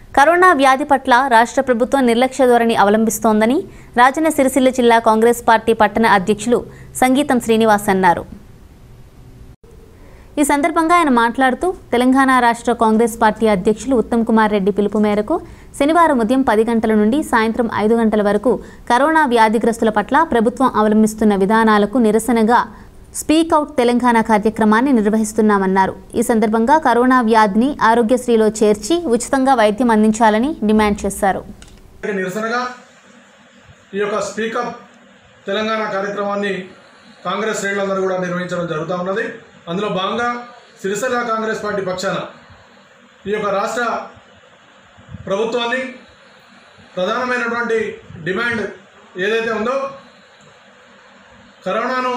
corona వ్యాధి పట్ల రాష్ట్ర ప్రభుత్వం నిర్లక్ష్య ధోరణి అవలంబిస్తోందని రాజన్న సిరిసిల్ల జిల్లా కాంగ్రెస్ పార్టీ పట్టణ అధ్యక్షులు సంగీతం శ్రీనివాస్ అన్నారు ఈ సందర్భంగా ఆయన మాట్లాడుతూ తెలంగాణ రాష్ట్ర కాంగ్రెస్ పార్టీ అధ్యక్షులు ఉత్తమ్ కుమార్ రెడ్డి పిలుపు మేరకు శనివారం ఉదయం పది గంటల నుండి సాయంత్రం ఐదు గంటల వరకు కరోనా వ్యాధిగ్రస్తుల పట్ల ప్రభుత్వం అవలంబిస్తున్న విధానాలకు నిరసనగా స్పీక్ అవుట్ తెలంగాణ కార్యక్రమాన్ని నిర్వహిస్తున్నామన్నారు ఈ సందర్భంగా కరోనా వ్యాధిని ఆరోగ్యశ్రీలో చేర్చి ఉచితంగా వైద్యం అందించాలని డిమాండ్ చేశారు దీనికి నిరసనగా ఈ యొక్క స్పీకప్ తెలంగాణ కార్యక్రమాన్ని కాంగ్రెస్ శ్రేణులందరూ కూడా నిర్వహించడం జరుగుతూ ఉన్నది అందులో భాగంగా సిరిసిల్ల కాంగ్రెస్ పార్టీ పక్షాన ఈ యొక్క రాష్ట్ర ప్రభుత్వాన్ని ప్రధానమైనటువంటి డిమాండ్ ఏదైతే ఉందో కరోనాను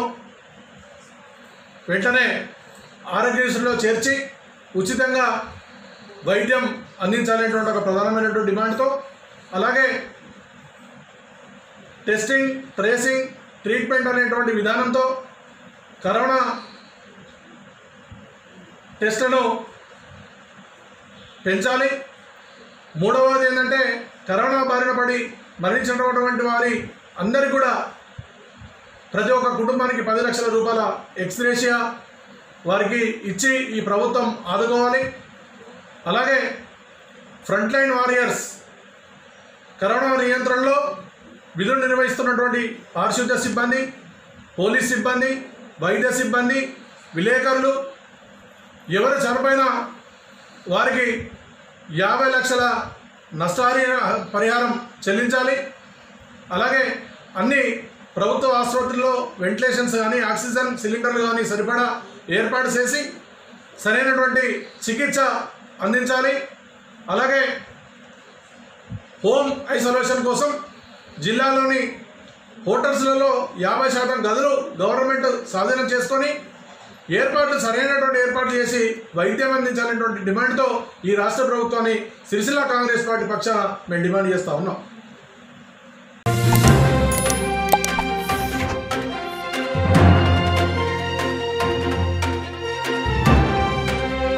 వెంటనే ఆరోగ్యశ్రీలో చేర్చి ఉచితంగా వైద్యం అందించాలనేటువంటి ఒక ప్రధానమైనటువంటి డిమాండ్తో అలాగే టెస్టింగ్ ట్రేసింగ్ ట్రీట్మెంట్ అనేటువంటి విధానంతో కరోనా టెస్టులను పెంచాలి మూడవది ఏంటంటే కరోనా బారిన పడి మరణించినటువంటి వారి అందరికీ కూడా ప్రతి ఒక్క కుటుంబానికి పది లక్షల రూపాయల ఎక్స్గ్రేషియా వారికి ఇచ్చి ఈ ప్రభుత్వం ఆదుకోవాలి అలాగే ఫ్రంట్ లైన్ వారియర్స్ కరోనా నియంత్రణలో విధులు నిర్వహిస్తున్నటువంటి పారిశుద్ధ్య సిబ్బంది పోలీస్ సిబ్బంది వైద్య సిబ్బంది విలేకరులు ఎవరు చనిపోయినా వారికి యాభై లక్షల నష్టహారి పరిహారం చెల్లించాలి అలాగే అన్ని ప్రభుత్వ ఆసుపత్రుల్లో వెంటిలేషన్స్ కానీ ఆక్సిజన్ సిలిండర్లు కానీ సరిపడా ఏర్పాటు చేసి సరైనటువంటి చికిత్స అందించాలి అలాగే హోమ్ ఐసోలేషన్ కోసం జిల్లాలోని హోటల్స్లలో యాభై శాతం గదులు గవర్నమెంట్ స్వాధీనం చేసుకొని ఏర్పాట్లు సరైనటువంటి ఏర్పాట్లు చేసి వైద్యం అందించాలనేటువంటి డిమాండ్తో ఈ రాష్ట్ర ప్రభుత్వాన్ని సిరిసిల్ల కాంగ్రెస్ పార్టీ పక్షాన మేము డిమాండ్ చేస్తూ ఉన్నాం